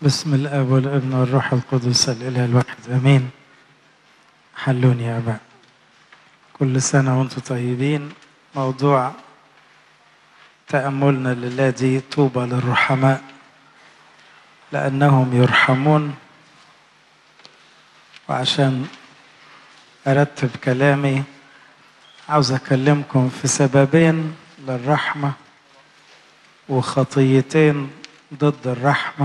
بسم الاب والابن والروح القدس الاله الواحد امين حلوني يا ابا كل سنه وانتم طيبين موضوع تاملنا لله دي طوبى للرحماء لانهم يرحمون وعشان ارتب كلامي عاوز اكلمكم في سببين للرحمه وخطيتين ضد الرحمه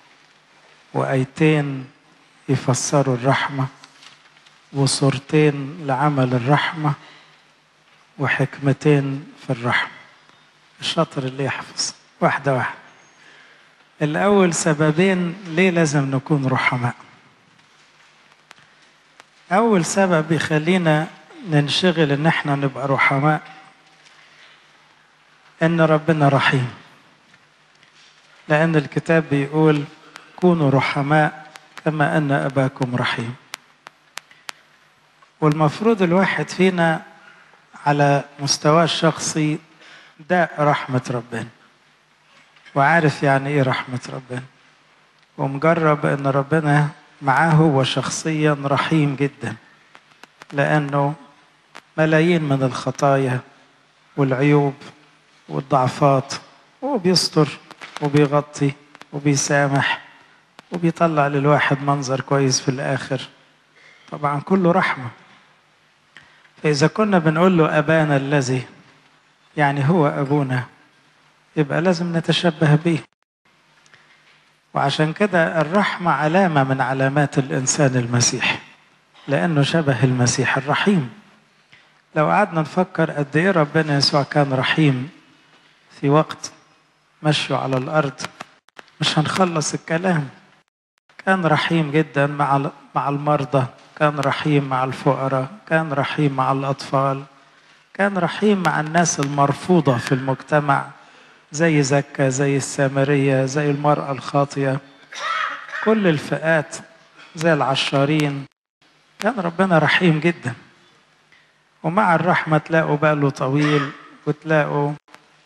وايتين يفسروا الرحمه وصورتين لعمل الرحمه وحكمتين في الرحمه الشاطر اللي يحفظ واحده واحده الاول سببين ليه لازم نكون رحماء اول سبب يخلينا ننشغل ان احنا نبقى رحماء ان ربنا رحيم لان الكتاب بيقول كونوا رحماء كما ان اباكم رحيم والمفروض الواحد فينا على مستواه الشخصي ده رحمة ربنا وعارف يعني ايه رحمة ربنا ومجرب ان ربنا معاه هو شخصيا رحيم جدا لانه ملايين من الخطايا والعيوب والضعفات هو بيستر وبيغطي وبيسامح وبيطلع للواحد منظر كويس في الآخر طبعا كله رحمة فإذا كنا بنقول له أبانا الذي يعني هو أبونا يبقى لازم نتشبه به وعشان كده الرحمة علامة من علامات الإنسان المسيحي لأنه شبه المسيح الرحيم لو قعدنا نفكر قد إيه ربنا يسوع كان رحيم في وقت مشيه على الأرض مش هنخلص الكلام كان رحيم جدا مع مع المرضى كان رحيم مع الفقراء كان رحيم مع الأطفال كان رحيم مع الناس المرفوضة في المجتمع زي زكا زي السامرية زي المرأة الخاطية كل الفئات زي العشارين كان ربنا رحيم جدا ومع الرحمة تلاقوا باله طويل وتلاقوا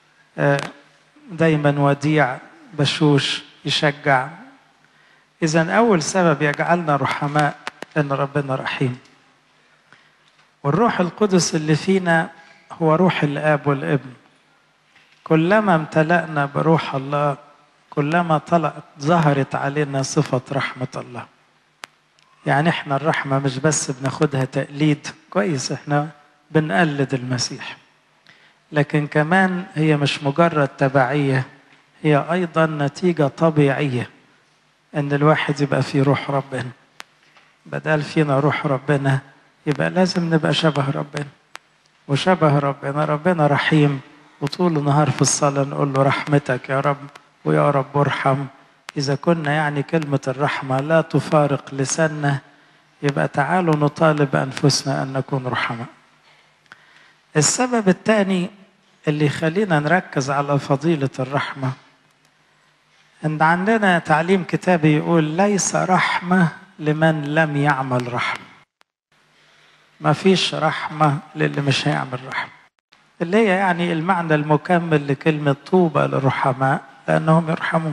دايما وديع بشوش يشجع إذا أول سبب يجعلنا رحماء إن ربنا رحيم والروح القدس اللي فينا هو روح الآب والابن كلما امتلأنا بروح الله كلما طلعت ظهرت علينا صفة رحمة الله يعني احنا الرحمة مش بس بناخدها تقليد كويس احنا بنقلد المسيح لكن كمان هي مش مجرد تبعية هي أيضا نتيجة طبيعية ان الواحد يبقى فيه روح ربنا بدل فينا روح ربنا يبقى لازم نبقى شبه ربنا وشبه ربنا ربنا رحيم وطول النهار في الصلاة نقول له رحمتك يا رب ويا رب ارحم إذا كنا يعني كلمة الرحمة لا تفارق لساننا يبقى تعالوا نطالب أنفسنا أن نكون رحماء السبب الثاني اللي يخلينا نركز على فضيلة الرحمة ان عندنا تعليم كتابي يقول ليس رحمه لمن لم يعمل رحمه ما فيش رحمه للي مش هيعمل رحمه اللي هي يعني المعنى المكمل لكلمه طوبى للرحماء لانهم يرحمون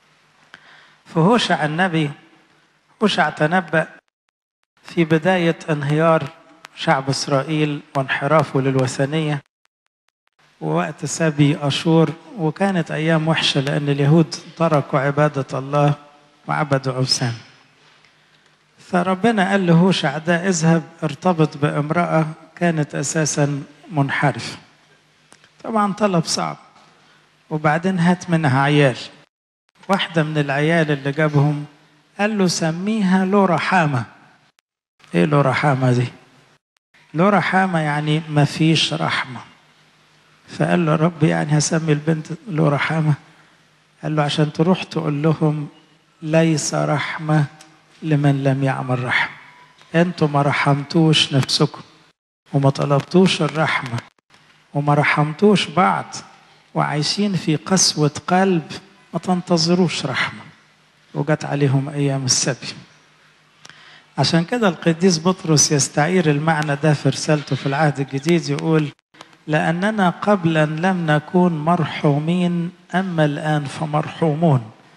فهوشع النبي هوشع تنبأ في بداية انهيار شعب إسرائيل وانحرافه للوثنية ووقت سبي أشور وكانت أيام وحشة لأن اليهود تركوا عبادة الله وعبدوا أوثان فربنا قال لهوشع ده اذهب ارتبط بامرأة كانت أساسا منحرفة طبعا طلب صعب وبعدين هات منها عيال واحدة من العيال اللي جابهم قال له سميها له رحامة ايه له رحامة دي له رحامة يعني ما فيش رحمه فقال له رب يعني هسمي البنت له رحمة قال له عشان تروح تقول لهم ليس رحمة لمن لم يعمل رحمة انتوا ما رحمتوش نفسكم وما طلبتوش الرحمة وما رحمتوش بعض وعايشين في قسوة قلب ما تنتظروش رحمة وجت عليهم أيام السبي عشان كده القديس بطرس يستعير المعنى ده في رسالته في العهد الجديد يقول لأننا قبلا لم نكون مرحومين أما الآن فمرحومون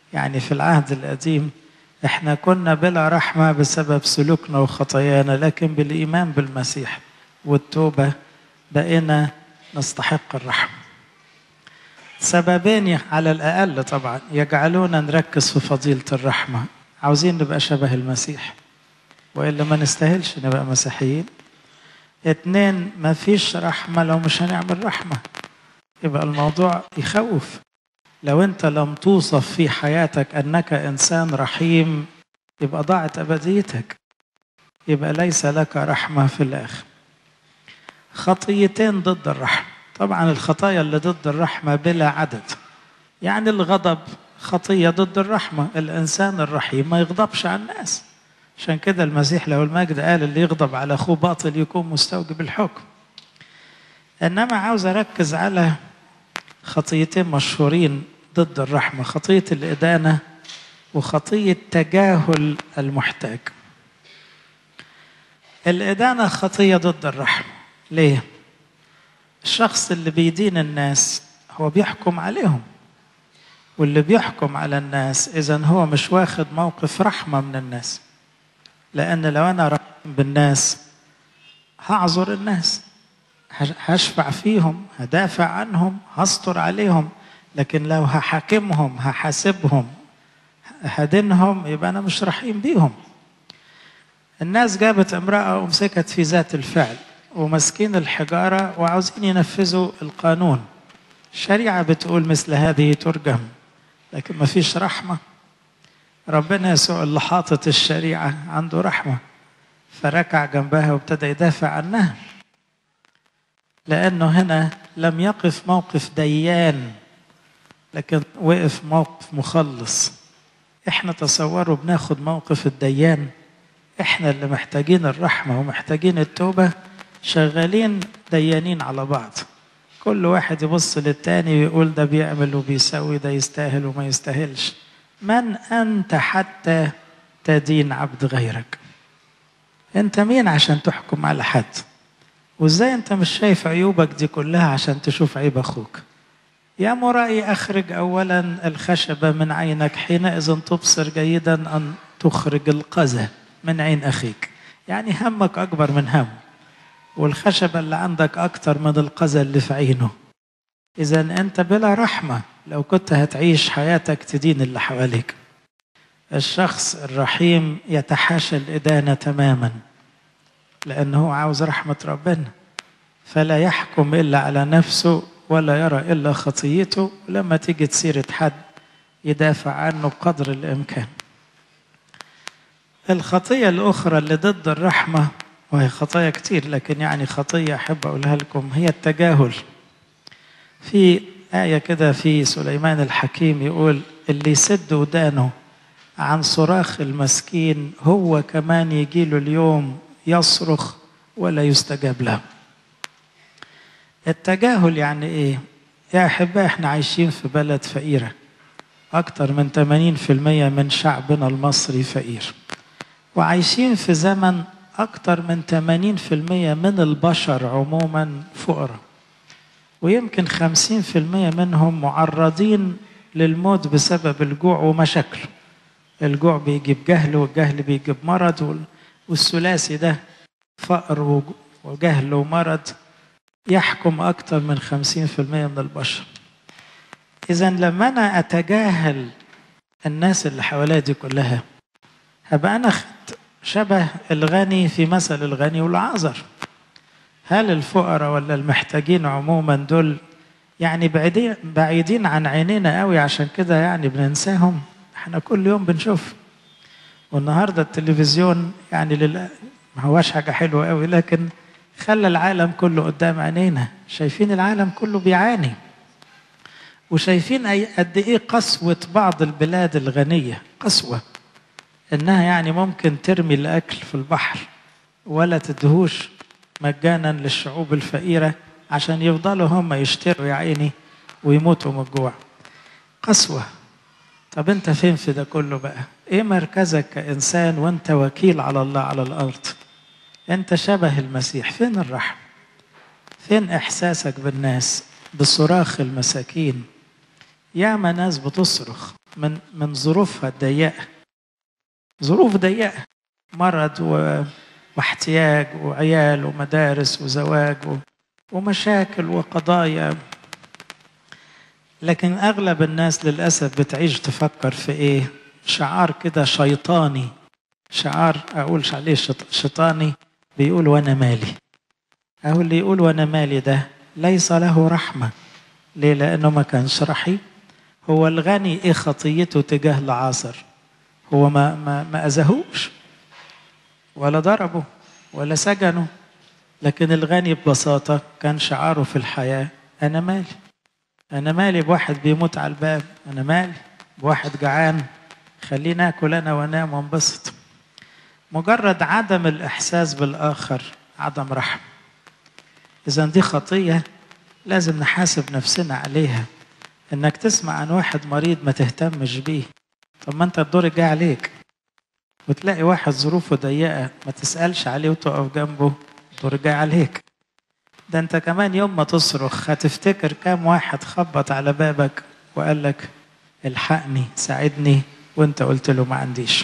يعني في العهد القديم احنا كنا بلا رحمة بسبب سلوكنا وخطايانا لكن بالإيمان بالمسيح والتوبة بقينا نستحق الرحمة سببين على الأقل طبعا يجعلونا نركز في فضيلة الرحمة عاوزين نبقى شبه المسيح وإلا ما نستاهلش نبقى مسيحيين اتنين ما فيش رحمة لو مش هنعمل رحمة يبقى الموضوع يخوف لو انت لم توصف في حياتك انك انسان رحيم يبقى ضاعت ابديتك يبقى ليس لك رحمه في الاخر خطيتين ضد الرحمه طبعا الخطايا اللي ضد الرحمه بلا عدد يعني الغضب خطيه ضد الرحمه الانسان الرحيم ما يغضبش على الناس عشان كده المسيح له المجد قال اللي يغضب على اخوه باطل يكون مستوجب الحكم انما عاوز اركز على خطيتين مشهورين ضد الرحمة خطية الإدانة وخطية تجاهل المحتاج الإدانة خطية ضد الرحمة ليه؟ الشخص اللي بيدين الناس هو بيحكم عليهم واللي بيحكم على الناس إذا هو مش واخد موقف رحمة من الناس لأن لو أنا رحم بالناس هعذر الناس هشفع فيهم هدافع عنهم هستر عليهم لكن لو هحاكمهم هحاسبهم هدينهم يبقى انا مش رحيم بيهم الناس جابت امراه ومسكت في ذات الفعل وماسكين الحجاره وعاوزين ينفذوا القانون الشريعه بتقول مثل هذه ترجم لكن ما فيش رحمه ربنا يسوع اللي حاطط الشريعه عنده رحمه فركع جنبها وابتدى يدافع عنها لأنه هنا لم يقف موقف ديان لكن وقف موقف مخلص احنا تصوروا بناخد موقف الديان احنا اللي محتاجين الرحمة ومحتاجين التوبة شغالين ديانين على بعض كل واحد يبص للتاني ويقول ده بيعمل وبيسوي ده يستاهل وما يستاهلش من أنت حتى تدين عبد غيرك أنت مين عشان تحكم على حد وازاي انت مش شايف عيوبك دي كلها عشان تشوف عيب اخوك يا مرائي اخرج اولا الخشبه من عينك حينئذ تبصر جيدا ان تخرج القذى من عين اخيك يعني همك اكبر من هم والخشبه اللي عندك اكتر من القذى اللي في عينه اذا انت بلا رحمه لو كنت هتعيش حياتك تدين اللي حواليك الشخص الرحيم يتحاشى الادانه تماما لأنه عاوز رحمة ربنا فلا يحكم إلا على نفسه ولا يرى إلا خطيته ولما تيجي تسيرة حد يدافع عنه بقدر الإمكان الخطية الأخرى اللي ضد الرحمة وهي خطايا كتير لكن يعني خطية أحب أقولها لكم هي التجاهل في آية كده في سليمان الحكيم يقول اللي يسد ودانه عن صراخ المسكين هو كمان يجيله اليوم يصرخ ولا يستجاب له التجاهل يعني ايه يا احباء احنا عايشين في بلد فقيره اكتر من 80% من شعبنا المصري فقير وعايشين في زمن اكتر من 80% من البشر عموما فقراء ويمكن 50% منهم معرضين للموت بسبب الجوع ومشاكله الجوع بيجيب جهل والجهل بيجيب مرض والثلاثي ده فقر وجهل ومرض يحكم أكثر من خمسين في المية من البشر إذا لما أنا أتجاهل الناس اللي حواليا دي كلها هبقى أنا شبه الغني في مثل الغني والعذر هل الفقراء ولا المحتاجين عموما دول يعني بعيدين بعيدين عن عينينا قوي عشان كده يعني بننساهم احنا كل يوم بنشوف والنهارده التلفزيون يعني لل... ما هواش حاجه حلوه قوي لكن خلى العالم كله قدام عينينا شايفين العالم كله بيعاني وشايفين أي قد ايه قسوه بعض البلاد الغنيه قسوه انها يعني ممكن ترمي الاكل في البحر ولا تدهوش مجانا للشعوب الفقيره عشان يفضلوا هم يشتروا يا عيني ويموتوا من الجوع قسوه طب انت فين في ده كله بقى ايه مركزك كانسان وانت وكيل على الله على الارض انت شبه المسيح فين الرحمه فين احساسك بالناس بصراخ المساكين ياما ناس بتصرخ من من ظروفها الضيقة ظروف ضيقة مرض و... واحتياج وعيال ومدارس وزواج و... ومشاكل وقضايا لكن اغلب الناس للاسف بتعيش تفكر في ايه شعار كده شيطاني شعار اقول عليه شيطاني بيقول وانا مالي اهو اللي يقول وانا مالي ده ليس له رحمه ليه لانه ما كانش رحيم هو الغني ايه خطيته تجاه العاصر هو ما ما ما اذاهوش ولا ضربه ولا سجنه لكن الغني ببساطه كان شعاره في الحياه انا مالي انا مالي بواحد بيموت على الباب انا مالي بواحد جعان خليني اكل انا وانام وانبسط مجرد عدم الاحساس بالاخر عدم رحمه اذا دي خطيه لازم نحاسب نفسنا عليها انك تسمع عن واحد مريض ما تهتمش بيه طب ما انت الدور جاي عليك وتلاقي واحد ظروفه ضيقه ما تسالش عليه وتقف جنبه الدور جاي عليك ده انت كمان يوم ما تصرخ هتفتكر كام واحد خبط على بابك وقال لك الحقني ساعدني وانت قلت له ما عنديش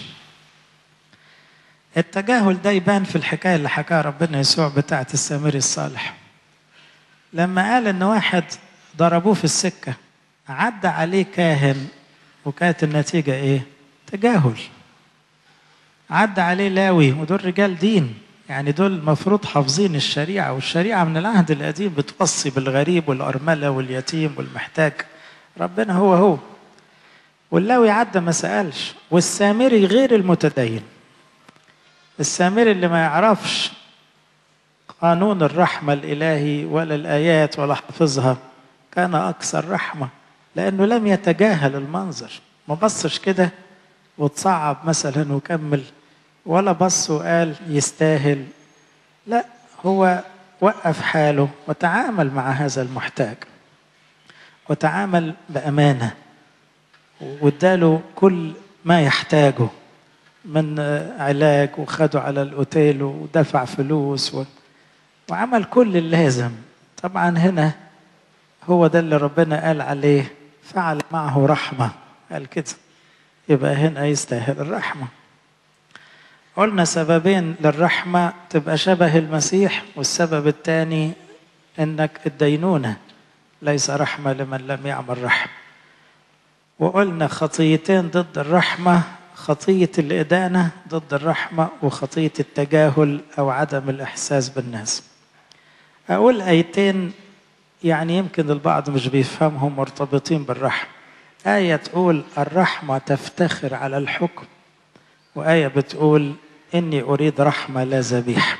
التجاهل ده يبان في الحكايه اللي حكاها ربنا يسوع بتاعه السامري الصالح لما قال ان واحد ضربوه في السكه عدى عليه كاهن وكانت النتيجه ايه تجاهل عدى عليه لاوي ودول رجال دين يعني دول المفروض حافظين الشريعة والشريعة من العهد القديم بتوصي بالغريب والأرملة واليتيم والمحتاج ربنا هو هو واللاوي عدى ما سألش والسامري غير المتدين السامري اللي ما يعرفش قانون الرحمة الإلهي ولا الآيات ولا حافظها كان أكثر رحمة لأنه لم يتجاهل المنظر ما بصش كده وتصعب مثلا وكمل ولا بص وقال يستاهل لا هو وقف حاله وتعامل مع هذا المحتاج وتعامل بأمانة واداله كل ما يحتاجه من علاج وخده على الأوتيل ودفع فلوس و... وعمل كل اللازم طبعا هنا هو ده اللي ربنا قال عليه فعل معه رحمة قال كده يبقى هنا يستاهل الرحمه قلنا سببين للرحمة تبقى شبه المسيح والسبب الثاني انك الدينونة ليس رحمة لمن لم يعمل رحمة وقلنا خطيتين ضد الرحمة خطية الإدانة ضد الرحمة وخطية التجاهل أو عدم الإحساس بالناس أقول آيتين يعني يمكن البعض مش بيفهمهم مرتبطين بالرحمة آية تقول الرحمة تفتخر على الحكم وآية بتقول إني أريد رحمة لا ذبيحة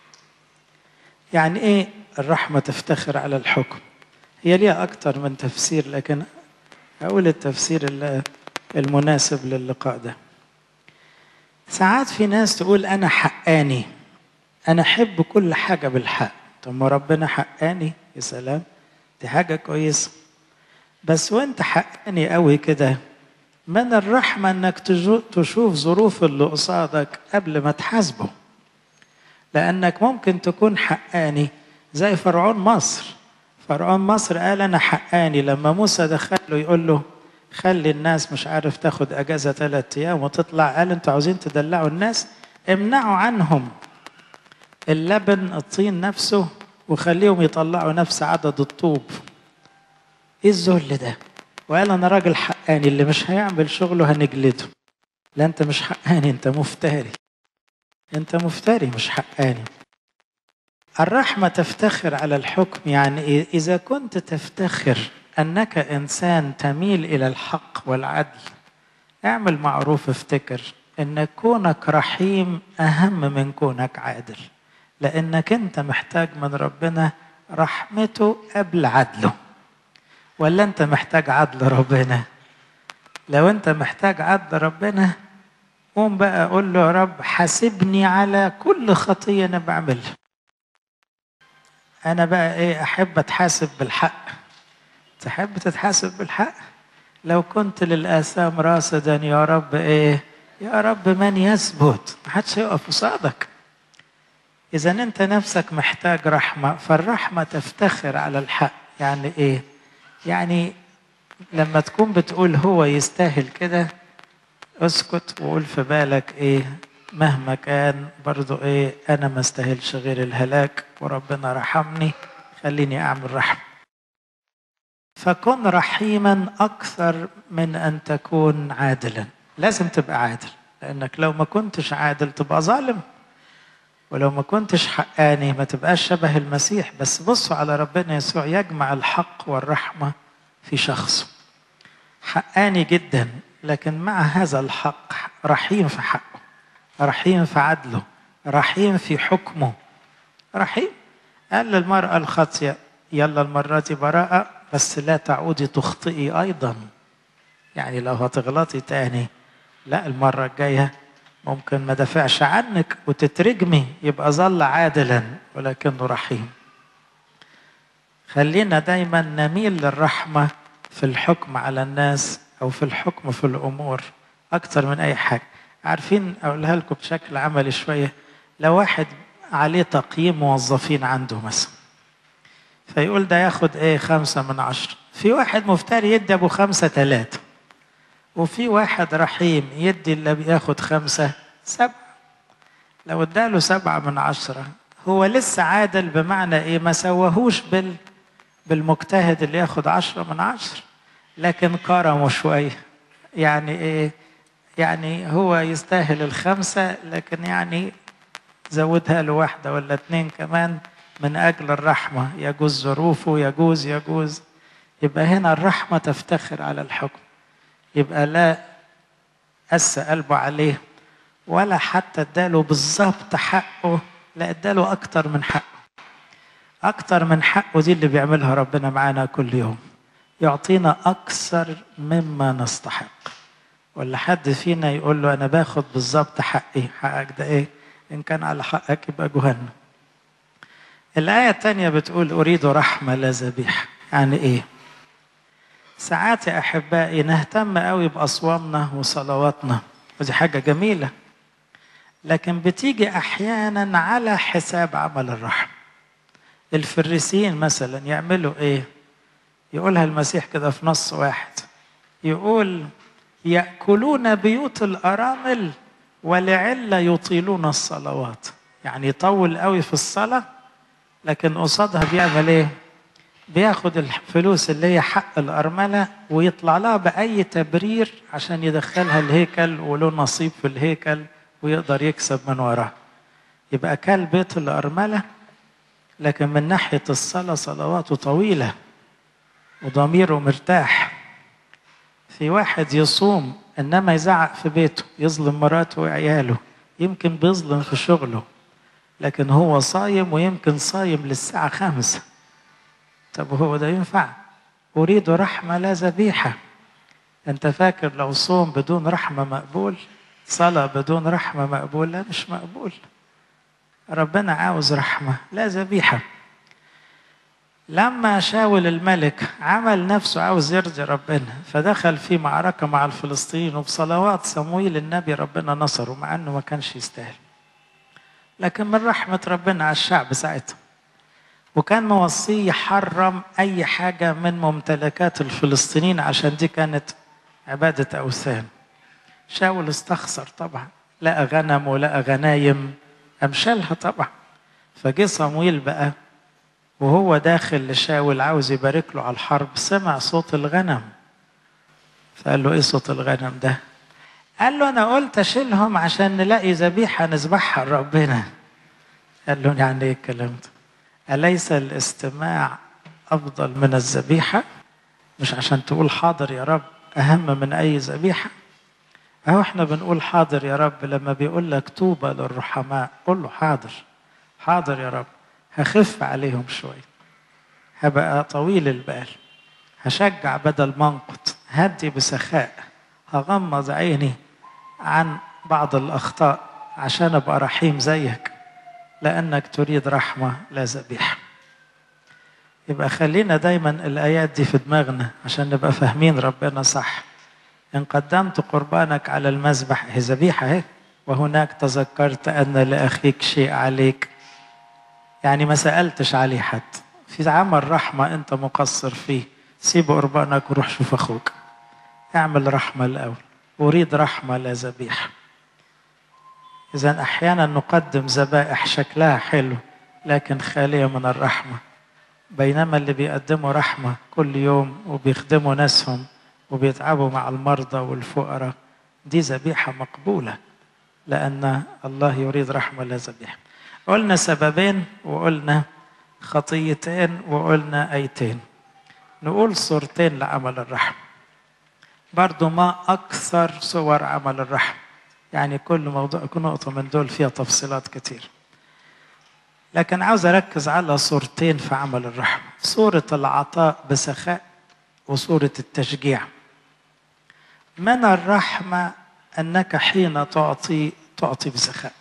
يعني إيه الرحمة تفتخر على الحكم هي ليها أكتر من تفسير لكن أقول التفسير المناسب للقاء ده ساعات في ناس تقول أنا حقاني أنا أحب كل حاجة بالحق طب ما ربنا حقاني يا سلام دي حاجة كويسة بس وانت حقاني قوي كده من الرحمة انك تشوف ظروف اللي قصادك قبل ما تحاسبه لانك ممكن تكون حقاني زي فرعون مصر فرعون مصر قال انا حقاني لما موسى دخله يقول له خلي الناس مش عارف تاخد اجازة ثلاثة ايام وتطلع قال انتوا عاوزين تدلعوا الناس امنعوا عنهم اللبن الطين نفسه وخليهم يطلعوا نفس عدد الطوب ايه الذل ده وقال انا راجل حقاني اللي مش هيعمل شغله هنجلده لا انت مش حقاني انت مفتري انت مفتري مش حقاني الرحمة تفتخر على الحكم يعني إيه؟ إذا كنت تفتخر أنك إنسان تميل إلى الحق والعدل اعمل معروف افتكر أن كونك رحيم أهم من كونك عادل لأنك أنت محتاج من ربنا رحمته قبل عدله ولا أنت محتاج عدل ربنا لو أنت محتاج عدل ربنا قوم بقى قول له يا رب حاسبني على كل خطية أنا بعملها أنا بقى إيه أحب أتحاسب بالحق تحب تتحاسب بالحق لو كنت للآثام راصدا يا رب إيه يا رب من يثبت محدش هيقف قصادك إذا أنت نفسك محتاج رحمة فالرحمة تفتخر على الحق يعني إيه؟ يعني لما تكون بتقول هو يستاهل كده اسكت وقول في بالك ايه مهما كان برضو ايه انا ما استاهلش غير الهلاك وربنا رحمني خليني اعمل رحمه فكن رحيما اكثر من ان تكون عادلا لازم تبقى عادل لانك لو ما كنتش عادل تبقى ظالم ولو ما كنتش حقاني ما تبقاش شبه المسيح بس بصوا على ربنا يسوع يجمع الحق والرحمه في شخصه حقاني جدا لكن مع هذا الحق رحيم في حقه رحيم في عدله رحيم في حكمه رحيم قال للمرأة الخاطية يلا المرة دي براءة بس لا تعودي تخطئي أيضا يعني لو هتغلطي تاني لا المرة الجاية ممكن ما دافعش عنك وتترجمي يبقى ظل عادلا ولكنه رحيم خلينا دايما نميل للرحمة في الحكم على الناس أو في الحكم في الأمور أكتر من أي حاجة عارفين أقولها لكم بشكل عملي شوية لو واحد عليه تقييم موظفين عنده مثلا فيقول ده ياخد ايه خمسة من عشرة في واحد مفتري يدي أبو خمسة ثلاثة وفي واحد رحيم يدي اللي بياخد خمسة سبعة لو اداله سبعة من عشرة هو لسه عادل بمعنى ايه ما سواهوش بال بالمجتهد اللي ياخد عشرة من عشرة لكن كرمه شوية يعني ايه يعني هو يستاهل الخمسة لكن يعني زودها له واحدة ولا اتنين كمان من أجل الرحمة يجوز ظروفه يجوز يجوز يبقى هنا الرحمة تفتخر على الحكم يبقى لا قس قلبه عليه ولا حتى اداله بالظبط حقه لا اداله أكتر من حقه أكتر من حقه دي اللي بيعملها ربنا معانا كل يوم يعطينا أكثر مما نستحق ولا حد فينا يقول له أنا باخد بالظبط حقي حقك ده إيه إن كان على حقك يبقى جهنم الآية الثانية بتقول أريد رحمة لا ذبيحة يعني إيه ساعات يا أحبائي نهتم قوي بأصوامنا وصلواتنا ودي حاجة جميلة لكن بتيجي أحيانا على حساب عمل الرحمة الفريسيين مثلا يعملوا إيه يقولها المسيح كده في نص واحد يقول يأكلون بيوت الأرامل ولعل يطيلون الصلوات يعني يطول قوي في الصلاة لكن قصادها بيعمل ايه بياخد الفلوس اللي هي حق الأرملة ويطلع لها بأي تبرير عشان يدخلها الهيكل وله نصيب في الهيكل ويقدر يكسب من وراها يبقى كل بيت الأرملة لكن من ناحية الصلاة صلواته طويلة وضميره مرتاح في واحد يصوم انما يزعق في بيته يظلم مراته وعياله يمكن بيظلم في شغله لكن هو صايم ويمكن صايم للساعة خمسة طب هو ده ينفع أريد رحمة لا ذبيحة أنت فاكر لو صوم بدون رحمة مقبول صلاة بدون رحمة مقبول لا مش مقبول ربنا عاوز رحمة لا ذبيحة لما شاول الملك عمل نفسه عاوز يرضي ربنا فدخل في معركة مع الفلسطينيين وبصلوات صمويل النبي ربنا نصره مع انه ما كانش يستاهل لكن من رحمة ربنا على الشعب ساعتها وكان موصيه يحرم أي حاجة من ممتلكات الفلسطينيين عشان دي كانت عبادة أوثان شاول استخسر طبعا لقى غنم ولقى غنايم أمشالها طبعا فجه صمويل بقى وهو داخل لشاول عاوز يبارك له على الحرب سمع صوت الغنم فقال له ايه صوت الغنم ده قال له انا قلت اشيلهم عشان نلاقي ذبيحه نذبحها لربنا قال له يعني ايه الكلام ده اليس الاستماع افضل من الذبيحه مش عشان تقول حاضر يا رب اهم من اي ذبيحه اهو احنا بنقول حاضر يا رب لما بيقول لك طوبى للرحماء قول له حاضر حاضر يا رب هخف عليهم شوية هبقى طويل البال هشجع بدل ما انقط هدي بسخاء هغمض عيني عن بعض الأخطاء عشان أبقى رحيم زيك لأنك تريد رحمة لا ذبيحة يبقى خلينا دايما الآيات دي في دماغنا عشان نبقى فاهمين ربنا صح إن قدمت قربانك على المذبح هي ذبيحة اهي وهناك تذكرت أن لأخيك شيء عليك يعني ما سألتش عليه حد في عمل رحمة أنت مقصر فيه سيب قربانك وروح شوف أخوك اعمل رحمة الأول أريد رحمة لا ذبيحة إذا أحيانا نقدم ذبائح شكلها حلو لكن خالية من الرحمة بينما اللي بيقدموا رحمة كل يوم وبيخدموا ناسهم وبيتعبوا مع المرضى والفقراء دي ذبيحة مقبولة لأن الله يريد رحمة لا ذبيحة قلنا سببين وقلنا خطيتين وقلنا أيتين نقول صورتين لعمل الرحمة برضو ما أكثر صور عمل الرحمة يعني كل موضوع كل نقطة من دول فيها تفصيلات كتير لكن عاوز أركز على صورتين في عمل الرحمة صورة العطاء بسخاء وصورة التشجيع من الرحمة أنك حين تعطي تعطي بسخاء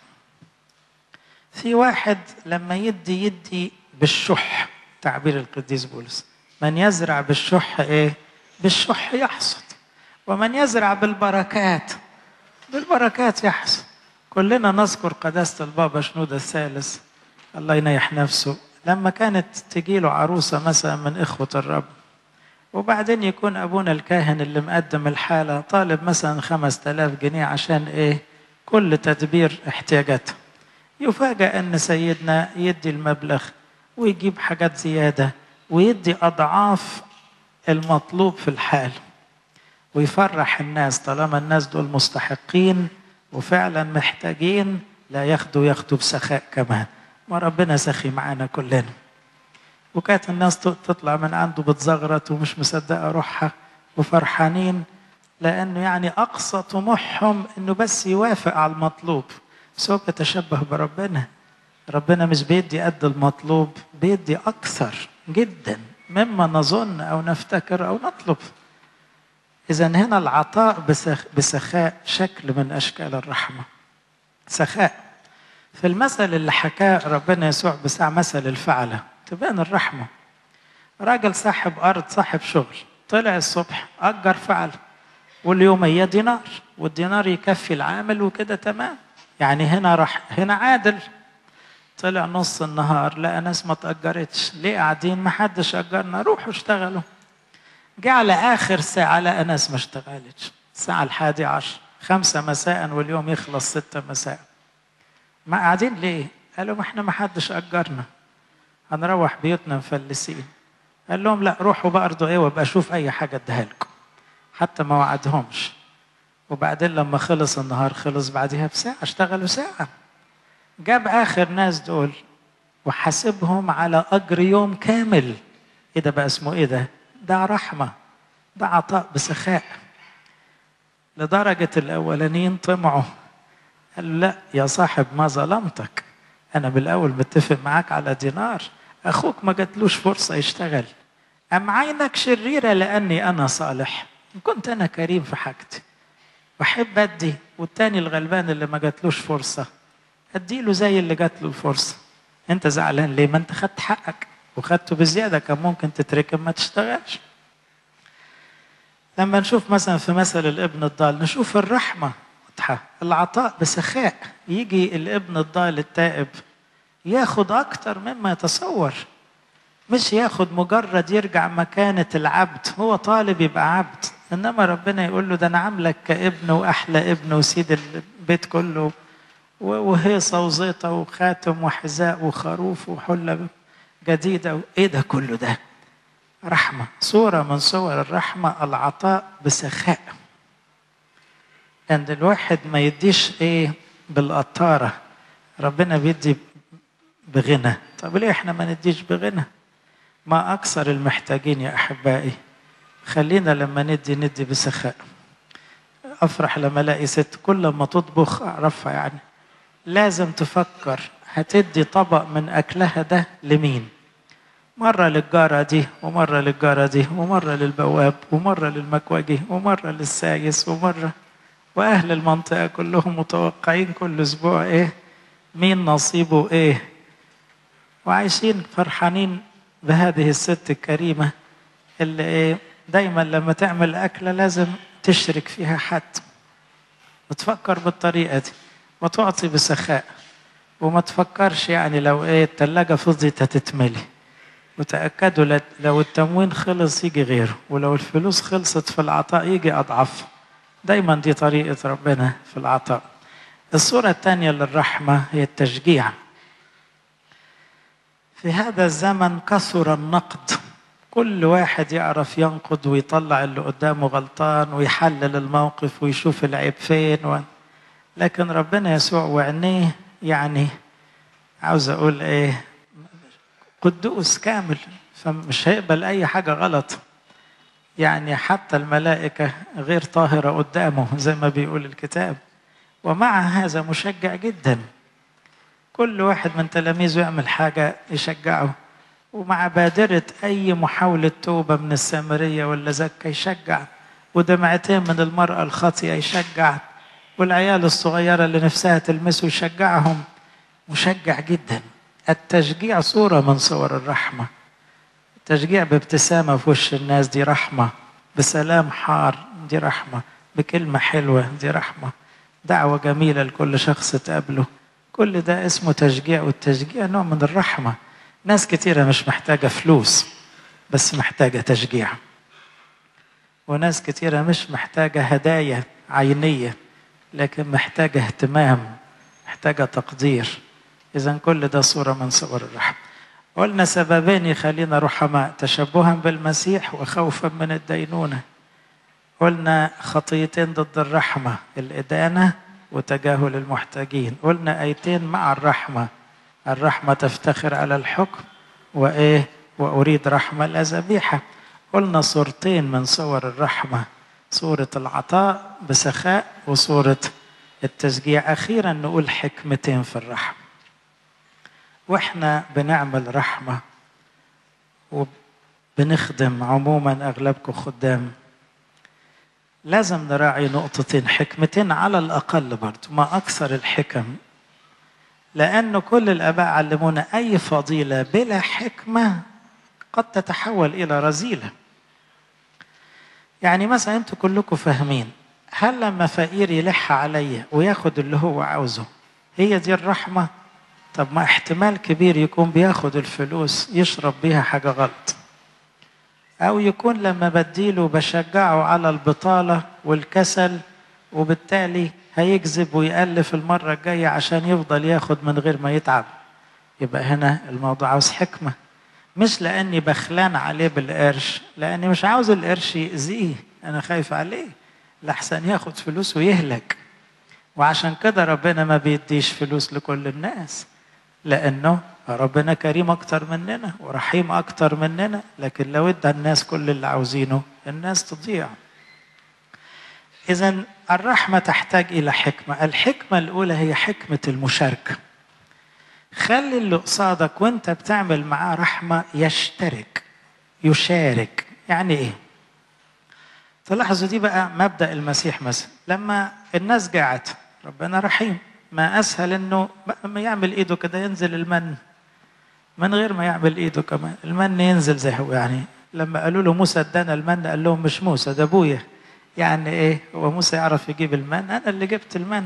في واحد لما يدي يدي بالشح تعبير القديس بولس من يزرع بالشح ايه بالشح يحصد ومن يزرع بالبركات بالبركات يحصد كلنا نذكر قداسة البابا شنودة الثالث الله ينيح نفسه لما كانت تجيله عروسة مثلا من إخوة الرب وبعدين يكون أبونا الكاهن اللي مقدم الحالة طالب مثلا خمس تلاف جنيه عشان إيه كل تدبير احتياجاتها يفاجأ أن سيدنا يدي المبلغ ويجيب حاجات زيادة ويدي أضعاف المطلوب في الحال ويفرح الناس طالما الناس دول مستحقين وفعلا محتاجين لا ياخدوا ياخدوا بسخاء كمان ما ربنا سخي معانا كلنا وكانت الناس تطلع من عنده بتزغرط ومش مصدقة روحها وفرحانين لأنه يعني أقصى طموحهم إنه بس يوافق على المطلوب بس هو بيتشبه بربنا ربنا مش بيدي قد المطلوب بيدي أكثر جدا مما نظن أو نفتكر أو نطلب إذا هنا العطاء بسخ بسخاء شكل من أشكال الرحمة سخاء في المثل اللي حكاه ربنا يسوع بتاع مثل الفعلة تبان الرحمة راجل صاحب أرض صاحب شغل طلع الصبح أجر فعل واليومية دينار والدينار يكفي العامل وكده تمام يعني هنا راح هنا عادل طلع نص النهار لقى ناس ما تأجرتش ليه قاعدين ما حدش أجرنا روحوا اشتغلوا جه على آخر ساعة لقى ناس ما اشتغلتش الساعة الحادي عشر خمسة مساء واليوم يخلص ستة مساء ما قاعدين ليه؟ قالوا ما احنا ما حدش أجرنا هنروح بيوتنا مفلسين قال لهم لا روحوا برضه ايه وابقى اشوف اي حاجه اديها لكم حتى ما وعدهمش وبعدين لما خلص النهار خلص بعدها بساعه اشتغلوا ساعه جاب اخر ناس دول وحاسبهم على اجر يوم كامل ايه ده بقى اسمه ايه ده ده رحمه ده عطاء بسخاء لدرجه الاولانيين طمعوا قال لا يا صاحب ما ظلمتك انا بالاول متفق معاك على دينار اخوك ما جاتلوش فرصه يشتغل ام عينك شريره لاني انا صالح كنت انا كريم في حاجتي واحب ادي والتاني الغلبان اللي ما جاتلوش فرصه اديله زي اللي جات له الفرصه انت زعلان ليه ما انت خدت حقك وخدته بزياده كان ممكن تتركب ما تشتغلش لما نشوف مثلا في مثل الابن الضال نشوف الرحمه واضحه العطاء بسخاء يجي الابن الضال التائب ياخد اكتر مما يتصور مش ياخد مجرد يرجع مكانة العبد هو طالب يبقى عبد انما ربنا يقول له ده انا عاملك كابن واحلى ابن وسيد البيت كله وهيصه وزيطه وخاتم وحذاء وخروف وحله جديده ايه ده كله ده رحمه صوره من صور الرحمه العطاء بسخاء ان يعني الواحد ما يديش ايه بالقطاره ربنا بيدي بغنى طب ليه احنا ما نديش بغنى ما اكثر المحتاجين يا احبائي خلينا لما ندي ندي بسخاء افرح لما الاقي ست كل ما تطبخ اعرفها يعني لازم تفكر هتدي طبق من اكلها ده لمين مرة للجارة دي ومرة للجارة دي ومرة للبواب ومرة للمكوجي ومرة للسايس ومرة وأهل المنطقة كلهم متوقعين كل أسبوع إيه مين نصيبه إيه وعايشين فرحانين بهذه الست الكريمة اللي إيه دايما لما تعمل أكلة لازم تشرك فيها حد وتفكر بالطريقة دي وتعطي بسخاء وما تفكرش يعني لو إيه التلاجة فضيت هتتملي وتأكدوا لو التموين خلص يجي غيره ولو الفلوس خلصت في العطاء يجي أضعف دايما دي طريقة ربنا في العطاء الصورة الثانية للرحمة هي التشجيع في هذا الزمن كثر النقد كل واحد يعرف ينقد ويطلع اللي قدامه غلطان ويحلل الموقف ويشوف العيب فين و... لكن ربنا يسوع وعينيه يعني عاوز اقول ايه قدوس كامل فمش هيقبل اي حاجه غلط يعني حتى الملائكه غير طاهره قدامه زي ما بيقول الكتاب ومع هذا مشجع جدا كل واحد من تلاميذه يعمل حاجه يشجعه ومع بادرة أي محاولة توبة من السامرية ولا زكا يشجع ودمعتين من المرأة الخاطئة يشجع والعيال الصغيرة اللي نفسها تلمسه يشجعهم مشجع جدا التشجيع صورة من صور الرحمة التشجيع بابتسامة في وش الناس دي رحمة بسلام حار دي رحمة بكلمة حلوة دي رحمة دعوة جميلة لكل شخص تقابله كل ده اسمه تشجيع والتشجيع نوع من الرحمة ناس كتيرة مش محتاجة فلوس بس محتاجة تشجيع وناس كتيرة مش محتاجة هدايا عينية لكن محتاجة اهتمام محتاجة تقدير إذا كل ده صورة من صور الرحمة قلنا سببين يخلينا رحماء تشبها بالمسيح وخوفا من الدينونة قلنا خطيتين ضد الرحمة الإدانة وتجاهل المحتاجين قلنا آيتين مع الرحمة الرحمة تفتخر على الحكم وإيه وأريد رحمة لا ذبيحة قلنا صورتين من صور الرحمة صورة العطاء بسخاء وصورة التشجيع أخيرا نقول حكمتين في الرحمة وإحنا بنعمل رحمة وبنخدم عموما أغلبكم خدام لازم نراعي نقطتين حكمتين على الأقل برضو ما أكثر الحكم لأن كل الآباء علمونا أي فضيلة بلا حكمة قد تتحول إلى رذيلة يعني مثلا أنتوا كلكم فاهمين هل لما فقير يلح عليا وياخد اللي هو عاوزه هي دي الرحمة طب ما احتمال كبير يكون بياخد الفلوس يشرب بيها حاجة غلط أو يكون لما بديله بشجعه على البطالة والكسل وبالتالي هيكذب ويألف المرة الجاية عشان يفضل ياخد من غير ما يتعب يبقى هنا الموضوع عاوز حكمة مش لأني بخلان عليه بالقرش لأني مش عاوز القرش يأذيه أنا خايف عليه لحسن ياخد فلوس ويهلك وعشان كده ربنا ما بيديش فلوس لكل الناس لأنه ربنا كريم أكتر مننا ورحيم أكتر مننا لكن لو ادى الناس كل اللي عاوزينه الناس تضيع إذا الرحمة تحتاج إلى حكمة الحكمة الأولى هي حكمة المشاركة خلي اللي قصادك وانت بتعمل معاه رحمة يشترك يشارك يعني ايه تلاحظوا دي بقى مبدأ المسيح مثلا لما الناس جاعت ربنا رحيم ما أسهل إنه ما يعمل إيده كده ينزل المن من غير ما يعمل إيده كمان المن ينزل زي هو يعني لما قالوا له موسى ادانا المن قال لهم مش موسى ده أبويا يعني إيه هو موسى يعرف يجيب المن أنا اللي جبت المن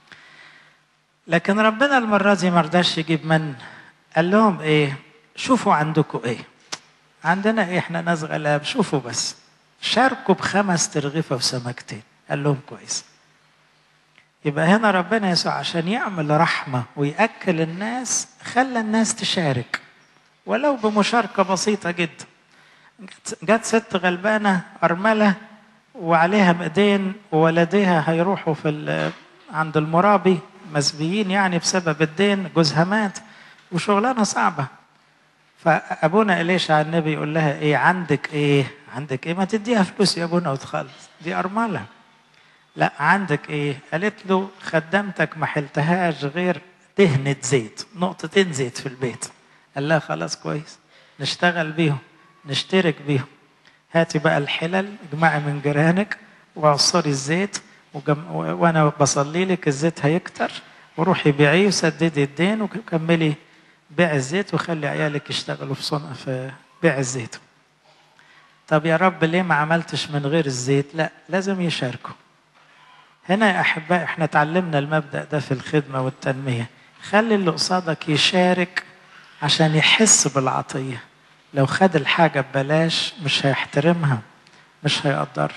لكن ربنا المرة دي ما رضاش يجيب من قال لهم ايه شوفوا عندكم ايه عندنا ايه احنا ناس غلاب شوفوا بس شاركوا بخمس ترغيفة وسمكتين قال لهم كويس يبقى هنا ربنا يسوع عشان يعمل رحمة ويأكل الناس خلى الناس تشارك ولو بمشاركة بسيطة جدا جت ست غلبانة أرملة وعليها مئدين وولديها هيروحوا في عند المرابي مسبيين يعني بسبب الدين جوزها مات وشغلانه صعبه فابونا اليشع النبي يقول لها ايه عندك ايه عندك ايه ما تديها فلوس يا ابونا وتخلص دي ارمله لا عندك ايه قالت له خدمتك ما حلتهاش غير دهنة زيت نقطتين زيت في البيت قال لها خلاص كويس نشتغل بيهم نشترك بيهم هاتي بقى الحلل اجمعي من جيرانك وعصري الزيت وجم... وانا بصلي لك الزيت هيكتر وروحي بيعيه وسددي الدين وكملي بيع الزيت وخلي عيالك يشتغلوا في صنع في بيع الزيت. طب يا رب ليه ما عملتش من غير الزيت؟ لا لازم يشاركوا. هنا يا احبائي احنا اتعلمنا المبدا ده في الخدمه والتنميه. خلي اللي قصادك يشارك عشان يحس بالعطيه لو خد الحاجة ببلاش مش هيحترمها مش هيقدرها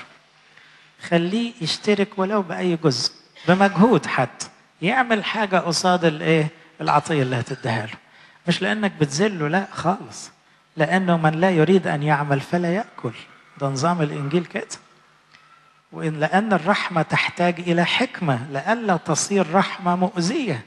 خليه يشترك ولو بأي جزء بمجهود حتى يعمل حاجة قصاد الايه العطية اللي هتديها له مش لأنك بتذله لا خالص لأنه من لا يريد أن يعمل فلا يأكل ده نظام الإنجيل كده وإن لأن الرحمة تحتاج إلى حكمة لئلا تصير رحمة مؤذية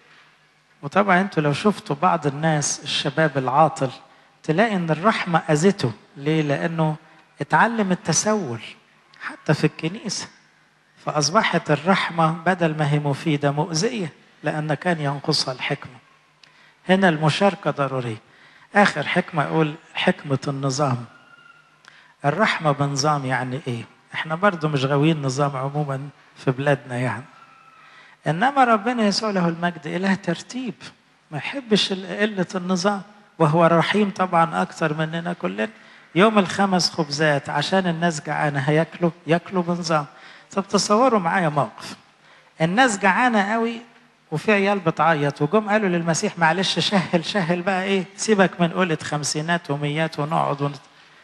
وطبعا انتوا لو شفتوا بعض الناس الشباب العاطل تلاقي ان الرحمة أذته ليه؟ لأنه اتعلم التسول حتى في الكنيسة فأصبحت الرحمة بدل ما هي مفيدة مؤذية لأن كان ينقصها الحكمة هنا المشاركة ضرورية آخر حكمة أقول حكمة النظام الرحمة بنظام يعني إيه؟ إحنا برضو مش غاويين نظام عموما في بلادنا يعني إنما ربنا يسوع له المجد إله ترتيب ما يحبش قلة النظام وهو رحيم طبعا أكثر مننا كلنا يوم الخمس خبزات عشان الناس جعانة هياكلوا ياكلوا بنظام طب تصوروا معايا موقف الناس جعانة قوي وفي عيال بتعيط وجم قالوا للمسيح معلش شهل شهل بقى ايه سيبك من قولة خمسينات وميات ونقعد ونت...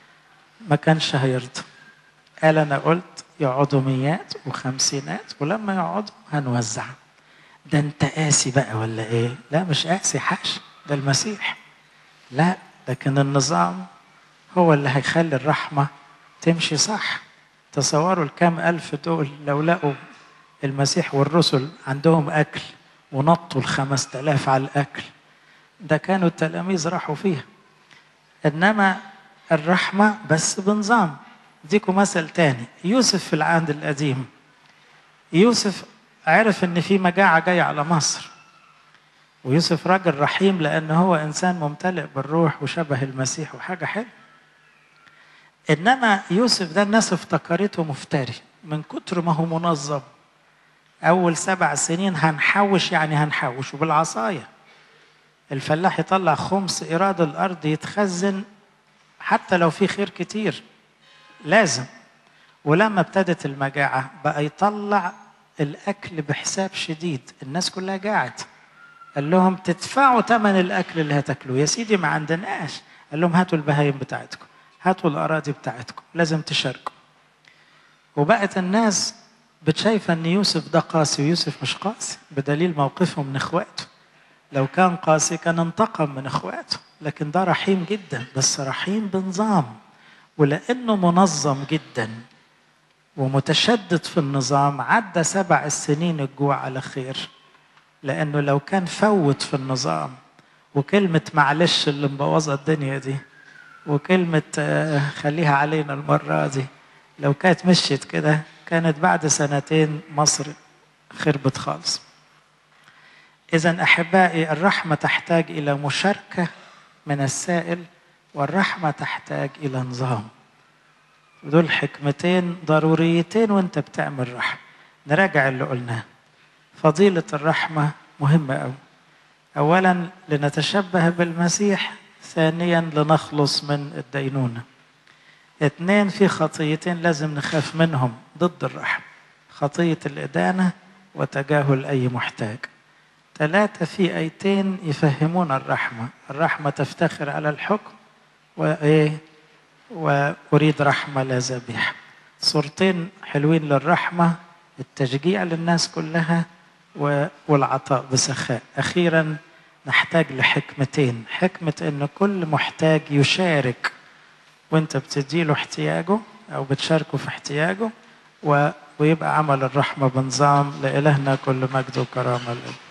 ما كانش هيرضى قال انا قلت يقعدوا ميات وخمسينات ولما يقعدوا هنوزع ده انت قاسي بقى ولا ايه لا مش قاسي حاش ده المسيح لا لكن النظام هو اللي هيخلي الرحمة تمشي صح تصوروا الكام ألف دول لو لقوا المسيح والرسل عندهم أكل ونطوا الخمس تلاف على الأكل ده كانوا التلاميذ راحوا فيها إنما الرحمة بس بنظام اديكم مثل تاني يوسف في العهد القديم يوسف عرف ان في مجاعة جاية على مصر ويوسف راجل رحيم لأنه هو إنسان ممتلئ بالروح وشبه المسيح وحاجة حلوة إنما يوسف ده الناس افتكرته مفتري من كتر ما هو منظم أول سبع سنين هنحوش يعني هنحوش وبالعصاية الفلاح يطلع خمس إيراد الأرض يتخزن حتى لو في خير كتير لازم ولما ابتدت المجاعة بقى يطلع الأكل بحساب شديد الناس كلها جاعت قال لهم تدفعوا ثمن الأكل اللي هتاكلوه يا سيدي ما عندناش قال لهم هاتوا البهايم بتاعتكم هاتوا الأراضي بتاعتكم لازم تشاركوا وبقت الناس بتشايفة أن يوسف ده قاسي ويوسف مش قاسي بدليل موقفه من إخواته لو كان قاسي كان انتقم من إخواته لكن ده رحيم جدا بس رحيم بنظام ولأنه منظم جدا ومتشدد في النظام عدى سبع السنين الجوع على خير لأنه لو كان فوت في النظام وكلمة معلش اللي مبوظة الدنيا دي وكلمة خليها علينا المرة دي لو كانت مشيت كده كانت بعد سنتين مصر خربت خالص إذا أحبائي الرحمة تحتاج إلى مشاركة من السائل والرحمة تحتاج إلى نظام دول حكمتين ضروريتين وانت بتعمل رحمة نراجع اللي قلناه فضيلة الرحمة مهمة أوي أولا لنتشبه بالمسيح ثانيا لنخلص من الدينونة اثنين في خطيتين لازم نخاف منهم ضد الرحمة خطية الإدانة وتجاهل أي محتاج ثلاثة في أيتين يفهمون الرحمة الرحمة تفتخر على الحكم وإيه وأريد رحمة لا ذبيحة صورتين حلوين للرحمة التشجيع للناس كلها والعطاء بسخاء أخيرا نحتاج لحكمتين حكمة أن كل محتاج يشارك وانت بتديله احتياجه أو بتشاركه في احتياجه ويبقى عمل الرحمة بنظام لإلهنا كل مجد وكرامة لله